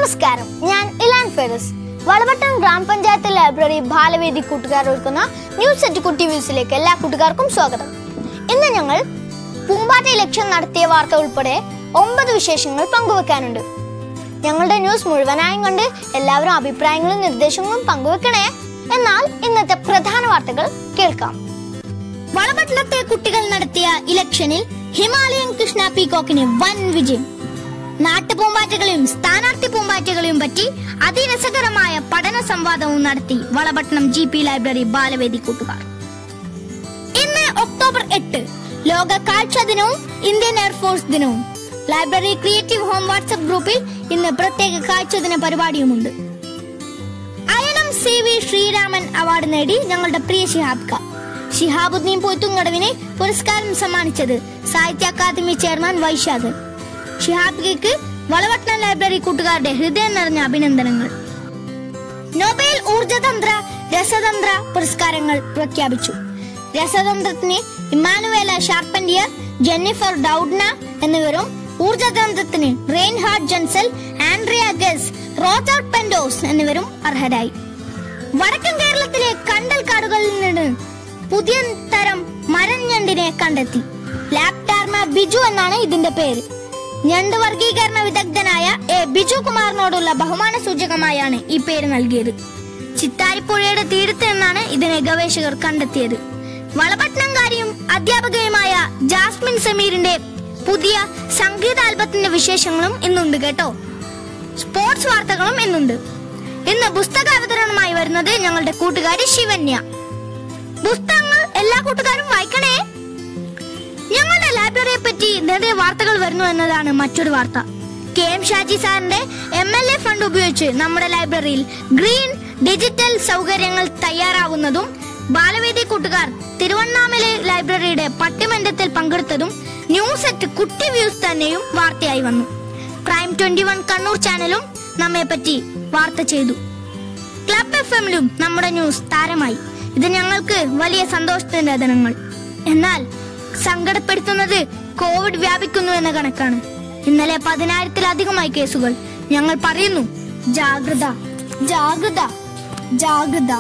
നമസ്കാരം ഞാൻ ഇലാൻ ഫെറസ് വളപട്ടണം ഗ്രാമപഞ്ചായത്ത് ലൈബ്രറി ബാലവേദി കൂട്ടുകാർ ഒരുക്കുന്ന ന്യൂസ് സെറ്റ് കുട്ടി വ്യൂസിലേക്ക് എല്ലാ കൂട്ടുകാർക്കും സ്വാഗതം ഇന്ന് ഞങ്ങൾ പൂമ്പാറ്റ ഇലക്ഷൻ നടത്തിയ വാർത്ത ഉൾപ്പെടെ ഒമ്പത് വിശേഷങ്ങൾ പങ്കുവെക്കാനുണ്ട് ഞങ്ങളുടെ ന്യൂസ് മുഴുവനായും കണ്ട് എല്ലാവരും അഭിപ്രായങ്ങളും നിർദ്ദേശങ്ങളും പങ്കുവെക്കണേ എന്നാൽ ഇന്നത്തെ പ്രധാന വാർത്തകൾ കേൾക്കാം വളപട്ടണത്തെ കുട്ടികൾ നടത്തിയ ഇലക്ഷനിൽ ഹിമാലയൻ കൃഷ്ണ പീകോക്കിന് വൻ വിജയം നാട്ടുപൂമ്പാറ്റകളെയും സ്ഥാനാർത്ഥി പൂമ്പാറ്റകളെയും പറ്റി അതിരസകരമായ പഠന സംവാദവും നടത്തി വളപട്ടണം ജി പി ലൈബ്രറി ബാലവേദി കൂട്ടുകാർ ഇന്ന് ഒക്ടോബർ എട്ട് ലോക കാഴ്ച ദിനവും ഇന്ത്യൻ എയർഫോഴ്സ് ദിനവും ലൈബ്രറി ക്രിയേറ്റീവ് ഹോം വാട്സ്ആപ്പ് ഗ്രൂപ്പിൽ ഇന്ന് പ്രത്യേക കാഴ്ച ദിന പരിപാടിയുമുണ്ട് Ayanam C V Sreeraman award നേടി ഞങ്ങളുടെ പ്രിയ ശിഹാബ്ക ഷിഹാബുദ്ദീൻ പോത്തുങ്കടവിനെ പുരസ്കാരം സമ്മാനിച്ചത് സാഹിത്യ അക്കാദമി ചെയർമാൻ വൈശാഖൻ ഷിഹാബികയ്ക്ക് വളവട്ടണം ലൈബ്രറി കൂട്ടുകാരുടെ ഹൃദയം നിറഞ്ഞ അഭിനന്ദനങ്ങൾ നൊബേൽ ഊർജതന്ത്ര രസതന്ത്ര പുരസ്കാരങ്ങൾ പ്രഖ്യാപിച്ചു രസതന്ത്രത്തിന് ഇമ്മാനുവേല ഷാർപ്പൻഡിയർ ജെന്നിഫർ ഡൌഡ്ന എന്നിവരും ഊർജതന്ത്രത്തിന് Reinhard Genzel Andrea Ghez Roger Penrose എന്നിവരും അർഹരായി വടക്കൻ കേരളത്തിലെ കണ്ടൽ കാടുകളിൽ നിന്ന് പുതിയ തരം മരഞ്ഞണ്ടിനെ കണ്ടെത്തി ലാപ്ടാർമ ബിജു എന്നാണ് ഇതിന്റെ പേര് ഞണ്ട് വർഗീകരണ വിദഗ്ധനായ എ ബിജു കുമാറിനോടുള്ള ബഹുമാന സൂചകമായാണ് ഈ പേര് നൽകിയത് ചിത്താരിപ്പുഴയുടെ തീരത്ത് നിന്നാണ് ഇതിനെ ഗവേഷകർ കണ്ടെത്തിയത് വളപട്ടണംകാരിയും അധ്യാപകയുമായ ജാസ്മിൻ സമീറിന്റെ പുതിയ സംഗീത ആൽബത്തിന്റെ വിശേഷങ്ങളും ഇന്നുണ്ട് കേട്ടോ സ്പോർട്സ് വാർത്തകളും ഇന്നുണ്ട് ഇന്ന് പുസ്തക അവതരണമായി വരുന്നത് ഞങ്ങളുടെ കൂട്ടുകാരി ശിവന്യ പുസ്തകങ്ങൾ എല്ലാ കൂട്ടുകാരും വായിക്കണേ ഞങ്ങളുടെ ലൈബ്രറിയെ പറ്റി നിറയെ വാർത്തകൾ വരുന്നു എന്നതാണ് മറ്റൊരു വാർത്ത കെ എം ഷാജി സാറിന്റെ എം എൽ എ ഫണ്ട് ഉപയോഗിച്ച് നമ്മുടെ ലൈബ്രറിയിൽ ഗ്രീൻ ഡിജിറ്റൽ സൗകര്യങ്ങൾ തയ്യാറാവുന്നതും ബാലവേദി കൂട്ടുകാർ തിരുവണ്ണാമല ലൈബ്രറിയുടെ പട്ടിമன்றത്തിൽ പങ്കെടുത്തതും ന്യൂസ് അറ്റ് കുട്ടി വ്യൂസ് തന്നെയും വാർത്തയായി വന്നു പ്രൈം ട്വന്റി വൺ കണ്ണൂർ ചാനലും നമ്മെ പറ്റി വാർത്ത ചെയ്തു ക്ലബ് എഫ് എമ്മിലും നമ്മുടെ ന്യൂസ് താരമായി ഇത് ഞങ്ങൾക്ക് വലിയ സന്തോഷത്തിന്റെ ദിനങ്ങൾ എന്നാൽ സങ്കടപ്പെടുത്തുന്നത് കോവിഡ് വ്യാപിക്കുന്നു എന്ന കണക്കാണ് ഇന്നലെ പതിനായിരത്തിലധികമായി കേസുകൾ ഞങ്ങൾ പറയുന്നു ജാഗ്രത ജാഗ്രത ജാഗ്രത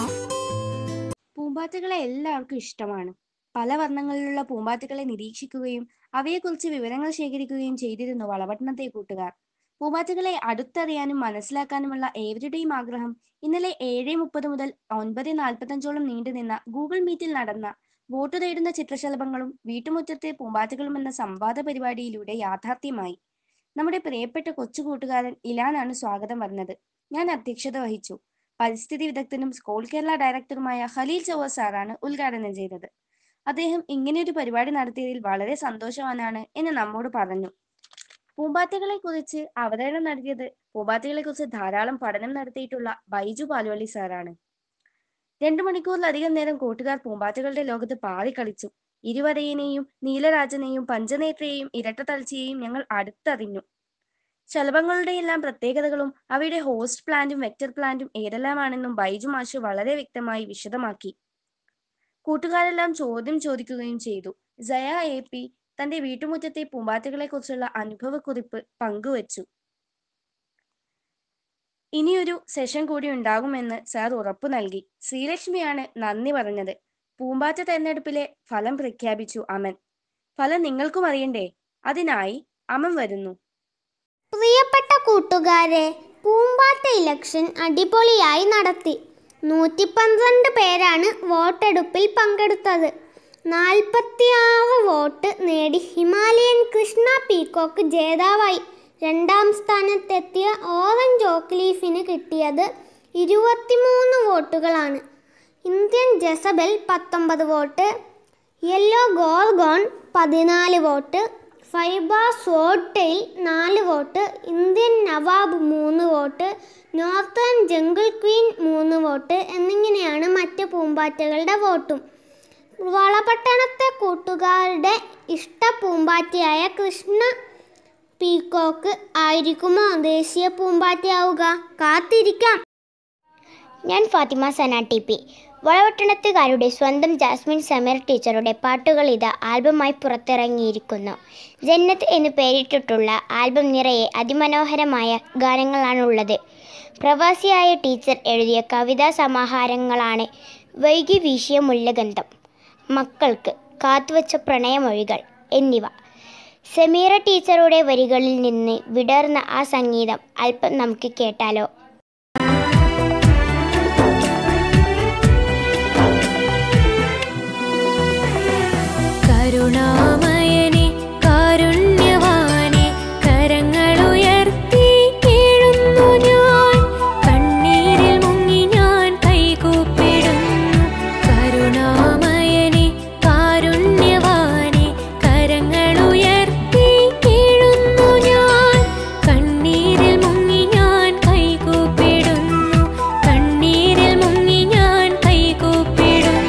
പൂമ്പാറ്റകളെ എല്ലാവർക്കും ഇഷ്ടമാണ് പല വർണ്ണങ്ങളിലുള്ള പൂമ്പാറ്റകളെ നിരീക്ഷിക്കുകയും അവയെക്കുറിച്ച് വിവരങ്ങൾ ശേഖരിക്കുകയും ചെയ്തിരുന്നു വളപട്ടണത്തെ കൂട്ടുകാർ പൂമ്പാറ്റകളെ അടുത്തറിയാനും മനസ്സിലാക്കാനുമുള്ള ഏവരുടെയും ആഗ്രഹം ഇന്നലെ ഏഴ് മുപ്പത് മുതൽ ഒൻപത് നാൽപ്പത്തഞ്ചോളം നീണ്ടുനിന്ന ഗൂഗിൾ മീറ്റിൽ നടന്ന വോട്ട് തേടുന്ന ചിത്രശലഭങ്ങളും വീട്ടുമുറ്റത്തെ പൂമ്പാറ്റകളും എന്ന സംവാദ പരിപാടിയിലൂടെ യാഥാർത്ഥ്യമായി നമ്മുടെ പ്രിയപ്പെട്ട കൊച്ചു കൂട്ടുകാരൻ ഇലാനാണ് സ്വാഗതം പറഞ്ഞത് ഞാൻ അധ്യക്ഷത വഹിച്ചു പരിസ്ഥിതി വിദഗ്ധനും സ്കൂൾ കേരള ഡയറക്ടറുമായ ഖലീൽ ചൗവ സാറാണ് ഉദ്ഘാടനം ചെയ്തത് അദ്ദേഹം ഇങ്ങനെയൊരു പരിപാടി നടത്തിയതിൽ വളരെ സന്തോഷവാനാണ് എന്ന് നമ്മോട് പറഞ്ഞു പൂമ്പാറ്റകളെ കുറിച്ച് അവതരണം നടത്തിയത് പൂമ്പാറ്റകളെ കുറിച്ച് ധാരാളം പഠനം നടത്തിയിട്ടുള്ള ബൈജു പാലുവള്ളി സാറാണ് രണ്ടു മണിക്കൂറിലധികം നേരം കൂട്ടുകാർ പൂമ്പാറ്റകളുടെ ലോകത്ത് പാറിക്കളിച്ചു ഇരുവരയിനെയും നീലരാജനെയും പഞ്ചനേത്രയെയും ഇരട്ടത്തലച്ചിയെയും ഞങ്ങൾ അടുത്തറിഞ്ഞു ശലഭങ്ങളുടെ എല്ലാം പ്രത്യേകതകളും അവയുടെ ഹോസ്റ്റ് പ്ലാന്റും വെക്ടർ പ്ലാന്റും ഏതെല്ലാമാണെന്നും ബൈജു മാഷ് വളരെ വ്യക്തമായി വിശദമാക്കി കൂട്ടുകാരെല്ലാം ചോദ്യം ചോദിക്കുകയും ചെയ്തു ജയ എ പി തന്റെ വീട്ടുമുറ്റത്തെ പൂമ്പാറ്റകളെ കുറിച്ചുള്ള അനുഭവക്കുറിപ്പ് പങ്കുവച്ചു ഇനിയൊരു സെഷൻ കൂടി ഉണ്ടാകുമെന്ന് സാർ ഉറപ്പു നൽകി ശ്രീലക്ഷ്മിയാണ് നന്ദി പറഞ്ഞത് പൂമ്പാറ്റ തെരഞ്ഞെടുപ്പിലെ ഫലം പ്രഖ്യാപിച്ചു അമൻ ഫലം നിങ്ങൾക്കും അറിയണ്ടേ അതിനായി അമൻ വരുന്നു പ്രിയപ്പെട്ട കൂട്ടുകാരെ പൂമ്പാറ്റ ഇലക്ഷൻ അടിപൊളിയായി നടത്തി നൂറ്റി പന്ത്രണ്ട് പേരാണ് വോട്ടെടുപ്പിൽ പങ്കെടുത്തത് നാൽപ്പത്തിയാറ് വോട്ട് നേടി ഹിമാലയൻ കൃഷ്ണ പീക്കോക്ക് ജേതാവായി രണ്ടാം സ്ഥാനത്തെത്തിയ ഓറഞ്ച് ഓക്ക് ലീഫിന് കിട്ടിയത് ഇരുപത്തിമൂന്ന് വോട്ടുകളാണ് ഇന്ത്യൻ ജസബൽ പത്തൊമ്പത് വോട്ട് യെല്ലോ ഗോർഗോൺ പതിനാല് വോട്ട് ഫൈബ സോട്ടെയിൽ നാല് വോട്ട് ഇന്ത്യൻ നവാബ് മൂന്ന് വോട്ട് നോർത്തേൺ ജംഗിൾ ക്വീൻ മൂന്ന് വോട്ട് എന്നിങ്ങനെയാണ് മറ്റ് പൂമ്പാറ്റകളുടെ വോട്ടും വളപട്ടണത്തെ കൂട്ടുകാരുടെ ഇഷ്ട പൂമ്പാറ്റയായ കൃഷ്ണ പീക്കോക്ക് ആയിരിക്കുമോ ദേശീയ പൂമ്പാറ്റയാവുക കാത്തിരിക്കാം ഞാൻ ഫാത്തിമ സന ടി പി വളവട്ടണത്തുകാരുടെ സ്വന്തം ജാസ്മിൻ സമീർ ടീച്ചറുടെ പാട്ടുകൾ ഇത് ആൽബമായി പുറത്തിറങ്ങിയിരിക്കുന്നു ജന്നത്ത് എന്ന് പേരിട്ടിട്ടുള്ള ആൽബം നിറയെ അതിമനോഹരമായ ഗാനങ്ങളാണുള്ളത് പ്രവാസിയായ ടീച്ചർ എഴുതിയ കവിതാ സമാഹാരങ്ങളാണ് വൈകി വീശിയ മുല്ലഗന്ധം മക്കൾക്ക് കാത്തുവച്ച പ്രണയമൊഴികൾ എന്നിവ സമീറ ടീച്ചറുടെ വരികളിൽ നിന്ന് വിടർന്ന ആ സംഗീതം അല്പം നമുക്ക് കേട്ടാലോ കരുണാമയനെ കാരുണ്യവാനെ കരങ്ങളുയർത്തി കേഴുന്നു ഞാൻ കണ്ണീരിൽ മുങ്ങി ഞാൻ കൈകൂപ്പിടുന്നു കരുണാമയനെ കാരുണ്യവാനെ കരങ്ങളുയർത്തി കേഴുന്നു ഞാൻ കണ്ണീരിൽ മുങ്ങി ഞാൻ കൈകൂപ്പിടുന്നു കണ്ണീരിൽ മുങ്ങി ഞാൻ കൈകൂപ്പിടുന്നു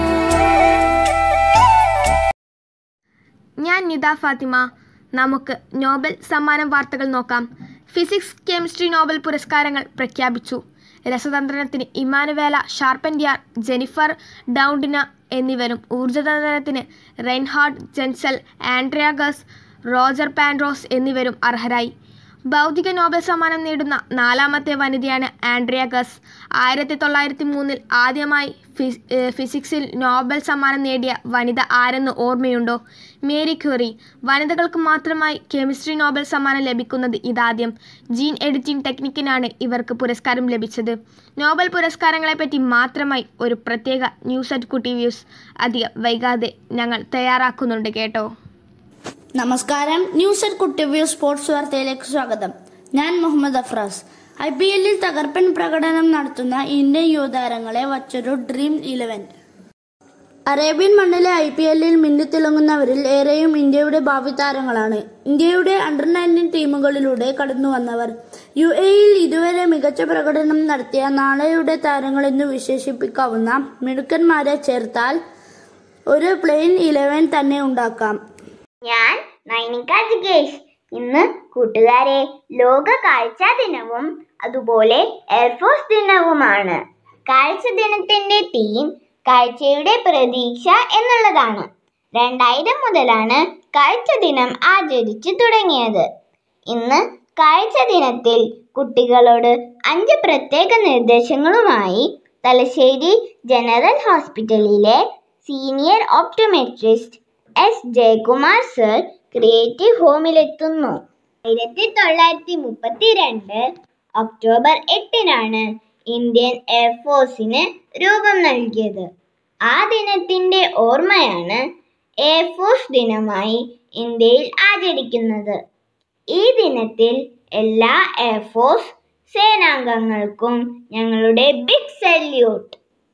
ഞാൻ നിത ഫാത്തിമ നമുക്ക് നോബൽ സമ്മാനം വാർത്തകൾ നോക്കാം ഫിസിക്സ് കെമിസ്ട്രി നോബൽ പുരസ്കാരങ്ങൾ പ്രഖ്യാപിച്ചു രസതന്ത്രത്തിന് ഇമാനുവേല ഷാർപ്പൻഡിയാർ ജെനിഫർ ഡൗണ്ടിന എന്നിവരും ഊർജ്ജതന്ത്രത്തിന് റെൻഹാർഡ് ജെൻസൽ ആൻഡ്രിയാഗസ് റോജർ പാൻഡ്രോസ് എന്നിവരും അർഹരായി ഭൗതിക നോബൽ സമ്മാനം നേടുന്ന നാലാമത്തെ വനിതയാണ് ആൻഡ്രിയാഗസ് ആയിരത്തി തൊള്ളായിരത്തി മൂന്നിൽ ആദ്യമായി ഫിസ്- ഏഹ് ഫിസിക്സിൽ നോബൽ സമ്മാനം നേടിയ വനിത ആരെന്ന് ഓർമ്മയുണ്ടോ മേരി ക്യൂറി വനിതകൾക്ക് മാത്രമായി കെമിസ്ട്രി നോബൽ സമ്മാനം ലഭിക്കുന്നത് ഇതാദ്യം ജീൻ എഡിറ്റിംഗ് ടെക്നിക്കിനാണ് ഇവർക്ക് പുരസ്കാരം ലഭിച്ചത് നോബൽ പുരസ്കാരങ്ങളെപ്പറ്റി മാത്രമായി ഒരു പ്രത്യേക ന്യൂസ് അറ്റ് കുട്ടി വ്യൂസ് അധികം വൈകാതെ ഞങ്ങൾ തയ്യാറാക്കുന്നുണ്ട് കേട്ടോ നമസ്കാരം ന്യൂസ് അറ്റ് കുട്ടിവ്യൂ സ്പോർട്സ് വാർത്തയിലേക്ക് സ്വാഗതം ഞാൻ മുഹമ്മദ് അഫ്രാസ് ഐ പി എല്ലിൽ തകർപ്പൻ പ്രകടനം നടത്തുന്ന ഇന്ത്യൻ യുവതാരങ്ങളെ വച്ചൊരു ഡ്രീം ഇലവൻ അറേബ്യൻ മണ്ണിലെ ഐ പി എല്ലിൽ മിന്നിത്തിളങ്ങുന്നവരിൽ ഏറെയും ഇന്ത്യയുടെ ഭാവി താരങ്ങളാണ് ഇന്ത്യയുടെ അണ്ടർ നയൻറ്റീൻ ടീമുകളിലൂടെ കടന്നു വന്നവർ യു എയിൽ ഇതുവരെ മികച്ച പ്രകടനം നടത്തിയ നാളെയുടെ താരങ്ങളെന്ന് വിശേഷിപ്പിക്കാവുന്ന മിടുക്കന്മാരെ ചേർത്താൽ ഒരു പ്ലെയിൻ ഇലവൻ തന്നെ ഉണ്ടാക്കാം ഞാൻ നൈനിക ജിഗേഷ് ഇന്ന് കൂട്ടുകാരെ ലോക കാഴ്ച ദിനവും അതുപോലെ എയർഫോഴ്സ് ദിനവുമാണ് കാഴ്ച ദിനത്തിന്റെ തീം കാഴ്ചയുടെ പ്രതീക്ഷ എന്നുള്ളതാണ് രണ്ടായിരം മുതലാണ് കാഴ്ച ദിനം ആചരിച്ചു തുടങ്ങിയത് ഇന്ന് കാഴ്ച ദിനത്തിൽ കുട്ടികളോട് അഞ്ച് പ്രത്യേക നിർദ്ദേശങ്ങളുമായി തലശ്ശേരി ജനറൽ ഹോസ്പിറ്റലിലെ senior optometrist S Jayakumar sir creative ഹോമിലെത്തുന്നു ആയിരത്തി തൊള്ളായിരത്തി മുപ്പത്തിരണ്ട് ഒക്ടോബർ എട്ടിനാണ് ഇന്ത്യൻ എയർഫോഴ്സിന് രൂപം നൽകിയത് ആ ദിനത്തിന്റെ ഓർമ്മയാണ് എയർഫോഴ്സ് ദിനമായി ഇന്ത്യയിൽ ആചരിക്കുന്നത് ഈ ദിനത്തിൽ എല്ലാ എയർഫോഴ്സ് സേനാംഗങ്ങൾക്കും ഞങ്ങളുടെ ബിഗ് സല്യൂട്ട്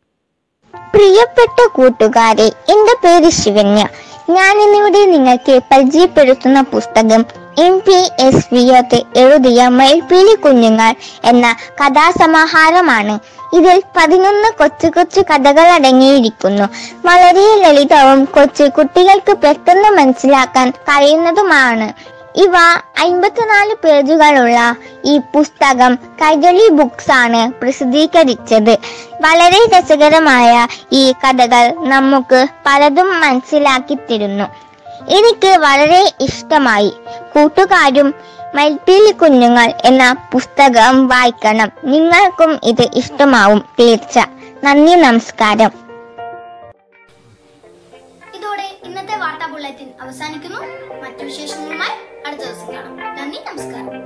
പ്രിയപ്പെട്ട കൂട്ടുകാരെ എന്റെ പേര് ശിവന്യ ഞാൻ ഇന്നിവിടെ നിങ്ങൾക്ക് പരിചയപ്പെടുത്തുന്ന പുസ്തകം എം പി എസ് വിയത്ത് എഴുതിയ മയിൽപ്പീലി കുഞ്ഞുങ്ങൾ എന്ന കഥാസമാഹാരമാണ് ഇതിൽ പതിനൊന്ന് കൊച്ചു കൊച്ചു കഥകൾ അടങ്ങിയിരിക്കുന്നു വളരെ ലളിതവും കൊച്ചു കുട്ടികൾക്ക് പെട്ടെന്ന് മനസ്സിലാക്കാൻ കഴിയുന്നതുമാണ് ഇവ അമ്പത്തിനാല് പേജുകളുള്ള ഈ പുസ്തകം കൈരളി ബുക്സ് ആണ് പ്രസിദ്ധീകരിച്ചത് വളരെ രസകരമായ ഈ കഥകൾ നമുക്ക് പലതും മനസ്സിലാക്കി തരുന്നു എനിക്ക് വളരെ ഇഷ്ടമായി കൂട്ടുകാരും മൽപ്പീലി കുഞ്ഞുങ്ങൾ എന്ന പുസ്തകം വായിക്കണം നിങ്ങൾക്കും ഇത് ഇഷ്ടമാവും തീർച്ച നന്ദി നമസ്കാരം ഇതോടെ ഇന്നത്തെ വാർത്താ ബുള്ളറ്റിൻ അവസാനിക്കുന്നു മറ്റു വിശേഷങ്ങളുമായി അടുത്ത ദിവസം കാണാം നന്ദി നമസ്കാരം